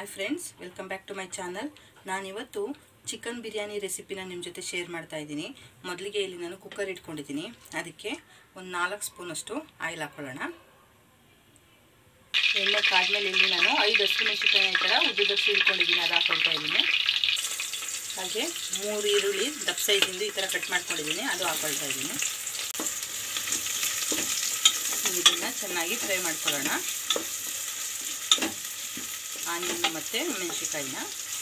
hi friends welcome back to my channel ನಾನಿವತ್ತು chicken biryani ರೆಸಿಪಿನ ನಿಮ್ಮ ಜೊತೆ ಶೇರ್ ಮಾಡ್ತಾ ಇದ್ದೀನಿ ಮೊದಲಿಗೆ ಇಲ್ಲಿ ನಾನು ಕುಕ್ಕರ್ ಇಟ್ಕೊಂಡಿದ್ದೀನಿ ಅದಕ್ಕೆ ಒಂದು ನಾಲ್ಕು ಸ್ಪೂನಷ್ಟು ಆಯಿಲ್ ಹಾಕ್ಕೊಳ್ಳೋಣ ಎಣ್ಣೆ ಕಾದ್ಮೇಲೆ ಇಲ್ಲಿ ನಾನು ಐದು ಹಸಿರು ಮೆಣಸಿನಕಾಯಿ ಈ ಥರ ಉದ್ದುದಷ್ಟು ಇಟ್ಕೊಂಡಿದ್ದೀನಿ ಅದು ಹಾಕ್ಕೊಳ್ತಾ ಇದ್ದೀನಿ ಹಾಗೆ ಮೂರು ಈರುಳ್ಳಿ ದಪ್ಪ ಸೈಜಿಂದು ಈ ಥರ ಕಟ್ ಮಾಡ್ಕೊಂಡಿದ್ದೀನಿ ಅದು ಹಾಕ್ಕೊಳ್ತಾ ಇದ್ದೀನಿ ಇದನ್ನು ಚೆನ್ನಾಗಿ ಫ್ರೈ ಮಾಡ್ಕೊಳ್ಳೋಣ ಆನಿಯನ್ ಮತ್ತು ಮೆಣಸಿನ್ಕಾಯಿನ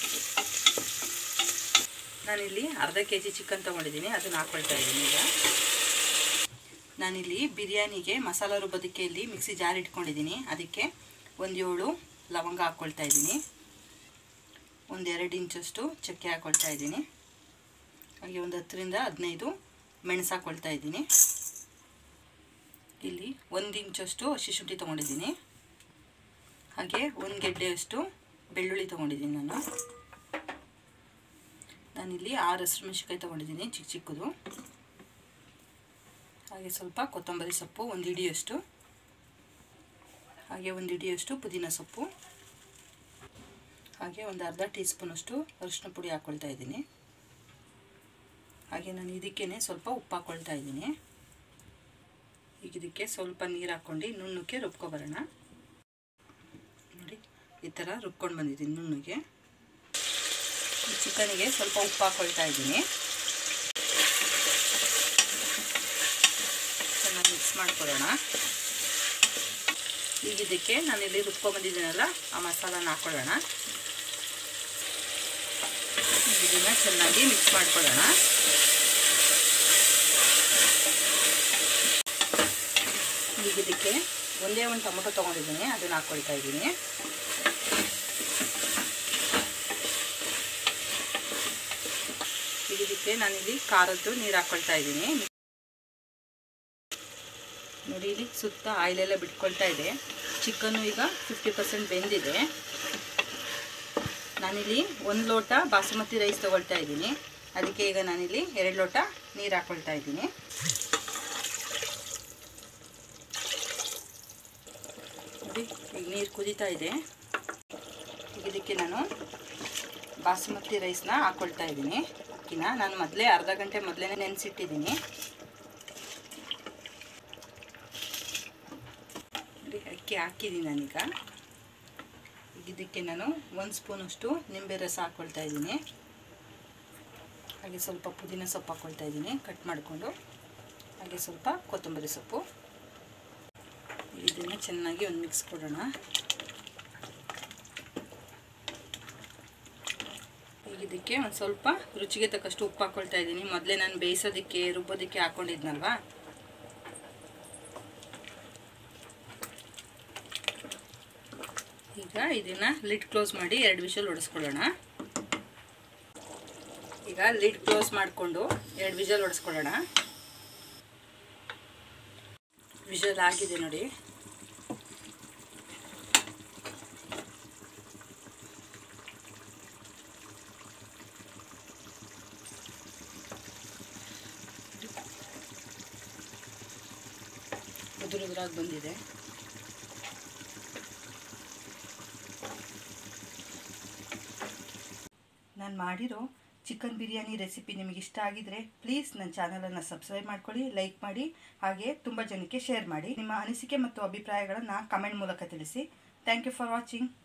ನಾನಿಲ್ಲಿ ಅರ್ಧ ಕೆ ಜಿ ಚಿಕನ್ ತೊಗೊಂಡಿದ್ದೀನಿ ಅದನ್ನು ಹಾಕ್ಕೊಳ್ತಾ ಇದ್ದೀನಿ ಈಗ ನಾನಿಲ್ಲಿ ಬಿರಿಯಾನಿಗೆ ಮಸಾಲ ರುಬ್ಬೋದಕ್ಕೆ ಇಲ್ಲಿ ಮಿಕ್ಸಿ ಜಾರ್ ಇಟ್ಕೊಂಡಿದ್ದೀನಿ ಅದಕ್ಕೆ ಒಂದು ಏಳು ಲವಂಗ ಹಾಕ್ಕೊಳ್ತಾ ಇದ್ದೀನಿ ಒಂದು ಎರಡು ಇಂಚಷ್ಟು ಚಕ್ಕೆ ಹಾಕ್ಕೊಳ್ತಾ ಇದ್ದೀನಿ ಹಾಗೆ ಒಂದು ಹತ್ತರಿಂದ ಹದಿನೈದು ಮೆಣಸು ಹಾಕ್ಕೊಳ್ತಾ ಇದ್ದೀನಿ ಇಲ್ಲಿ ಒಂದು ಇಂಚಷ್ಟು ಹಸಿ ಶುಂಠಿ ತೊಗೊಂಡಿದ್ದೀನಿ ಹಾಗೆ ಒಂದು ಗೆಡ್ಡೆಯಷ್ಟು ಬೆಳ್ಳುಳ್ಳಿ ತೊಗೊಂಡಿದ್ದೀನಿ ನಾನು ನಾನಿಲ್ಲಿ ಆರು ಹಸಿರು ಮೆಣಸಿನ್ಕಾಯಿ ತೊಗೊಂಡಿದ್ದೀನಿ ಚಿಕ್ಕ ಚಿಕ್ಕದು ಹಾಗೆ ಸ್ವಲ್ಪ ಕೊತ್ತಂಬರಿ ಸೊಪ್ಪು ಒಂದು ಇಡಿಯಷ್ಟು ಹಾಗೆ ಒಂದು ಇಡಿಯಷ್ಟು ಪುದೀನ ಸೊಪ್ಪು ಹಾಗೆ ಒಂದು ಅರ್ಧ ಟೀ ಸ್ಪೂನಷ್ಟು ಅರಿಶಿನ ಪುಡಿ ಹಾಕ್ಕೊಳ್ತಾ ಇದ್ದೀನಿ ಹಾಗೆ ನಾನು ಇದಕ್ಕೇ ಸ್ವಲ್ಪ ಉಪ್ಪು ಹಾಕ್ಕೊಳ್ತಾ ಇದ್ದೀನಿ ಈಗ ಇದಕ್ಕೆ ಸ್ವಲ್ಪ ನೀರು ಹಾಕ್ಕೊಂಡು ನುಣ್ಣಕ್ಕೆ ರುಬ್ಕೊಬರೋಣ ನೋಡಿ ಈ ಥರ ರುಬ್ಕೊಂಡು ಬಂದಿದ್ದೀನಿ ನುಣ್ಣಗೆ ಚಿಕನಿಗೆ ಸ್ವಲ್ಪ ಉಪ್ಪು ಹಾಕ್ಕೊಳ್ತಾ ಇದ್ದೀನಿ ಚೆನ್ನಾಗಿ ಮಿಕ್ಸ್ ಮಾಡ್ಕೊಳ್ಳೋಣ ಈಗ ಇದಕ್ಕೆ ನಾನಿಲ್ಲಿ ರುಬ್ಕೊಂಡ್ಬಂದಿದ್ದೀನಲ್ಲ ಆ ಮಸಾಲಾನ ಹಾಕ್ಕೊಳ್ಳೋಣ ಇದನ್ನು ಚೆನ್ನಾಗಿ ಮಿಕ್ಸ್ ಮಾಡ್ಕೊಳ್ಳೋಣ ಈಗ ಇದಕ್ಕೆ ಒಂದೇ ಒಂದು ಟೊಮೊಟೊ ತೊಗೊಂಡಿದ್ದೀನಿ ಅದನ್ನು ಹಾಕ್ಕೊಳ್ತಾ ಇದ್ದೀನಿ ಈಗ ಇದಕ್ಕೆ ನಾನಿಲ್ಲಿ ಖಾರದ್ದು ನೀರು ಹಾಕ್ಕೊಳ್ತಾ ಇದ್ದೀನಿ ನೋಡಿ ಇಲ್ಲಿ ಸುತ್ತ ಆಯಿಲೆಲ್ಲ ಬಿಟ್ಕೊಳ್ತಾ ಇದೆ ಚಿಕನ್ನು ಈಗ ಫಿಫ್ಟಿ ಪರ್ಸೆಂಟ್ ಬೆಂದಿದೆ ನಾನಿಲ್ಲಿ ಒಂದು ಲೋಟ ಬಾಸುಮತಿ ರೈಸ್ ತೊಗೊಳ್ತಾ ಇದ್ದೀನಿ ಅದಕ್ಕೆ ಈಗ ನಾನಿಲ್ಲಿ ಎರಡು ಲೋಟ ನೀರು ಹಾಕ್ಕೊಳ್ತಾ ಇದ್ದೀನಿ ನೋಡಿ ಈಗ ನೀರು ಕುದೀತಾ ಇದೆ ಈಗ ಇದಕ್ಕೆ ನಾನು ಬಾಸುಮತಿ ರೈಸ್ನ ಹಾಕ್ಕೊಳ್ತಾ ಇದ್ದೀನಿ ಅಕ್ಕಿನ ನಾನು ಮೊದಲೇ ಅರ್ಧ ಗಂಟೆ ಮೊದಲೇ ನೆನೆಸಿಟ್ಟಿದ್ದೀನಿ ನೋಡಿ ಅಕ್ಕಿ ಹಾಕಿದ್ದೀನಿ ನಾನೀಗ ಈಗ ಇದಕ್ಕೆ ನಾನು ಒಂದು ಸ್ಪೂನಷ್ಟು ನಿಂಬೆ ರಸ ಹಾಕ್ಕೊಳ್ತಾ ಇದ್ದೀನಿ ಹಾಗೆ ಸ್ವಲ್ಪ ಪುದೀನ ಸೊಪ್ಪು ಹಾಕ್ಕೊಳ್ತಾ ಇದ್ದೀನಿ ಕಟ್ ಮಾಡಿಕೊಂಡು ಹಾಗೆ ಸ್ವಲ್ಪ ಕೊತ್ತಂಬರಿ ಸೊಪ್ಪು ಇದನ್ನು ಚೆನ್ನಾಗಿ ಒಂದು ಮಿಕ್ಸ್ ಕೊಡೋಣ ಈಗ ಇದಕ್ಕೆ ಒಂದು ಸ್ವಲ್ಪ ರುಚಿಗೆ ತಕ್ಕಷ್ಟು ಉಪ್ಪು ಹಾಕ್ಕೊಳ್ತಾ ಇದ್ದೀನಿ ಮೊದಲೇ ನಾನು ಬೇಯಿಸೋದಕ್ಕೆ ರುಬ್ಬೋದಕ್ಕೆ ಹಾಕ್ಕೊಂಡಿದ್ನಲ್ವಾ ಈಗ ಇದನ್ನು ಲಿಡ್ ಕ್ಲೋಸ್ ಮಾಡಿ ಎರಡು ವಿಷಲ್ ಹೊಡೆಸ್ಕೊಳ್ಳೋಣ ಈಗ ಲಿಡ್ ಕ್ಲೋಸ್ ಮಾಡಿಕೊಂಡು ಎರಡು ವಿಷಲ್ ಹೊಡೆಸ್ಕೊಳ್ಳೋಣ ವಿಷಲ್ ಆಗಿದೆ ನೋಡಿ ಉದುರು ಉದುರಾಗಿ ಬಂದಿದೆ ನಾನು ಮಾಡಿರೋ ಚಿಕನ್ ಬಿರಿಯಾನಿ ರೆಸಿಪಿ ನಿಮಗೆ ಇಷ್ಟ ಆಗಿದ್ರೆ ಪ್ಲೀಸ್ ನನ್ನ ಚಾನಲನ್ನು ಸಬ್ಸ್ಕ್ರೈಬ್ ಮಾಡ್ಕೊಳ್ಳಿ ಲೈಕ್ ಮಾಡಿ ಹಾಗೆ ತುಂಬ ಜನಕ್ಕೆ ಶೇರ್ ಮಾಡಿ ನಿಮ್ಮ ಅನಿಸಿಕೆ ಮತ್ತು ಅಭಿಪ್ರಾಯಗಳನ್ನು ಕಮೆಂಟ್ ಮೂಲಕ ತಿಳಿಸಿ ಥ್ಯಾಂಕ್ ಯು ಫಾರ್ ವಾಚಿಂಗ್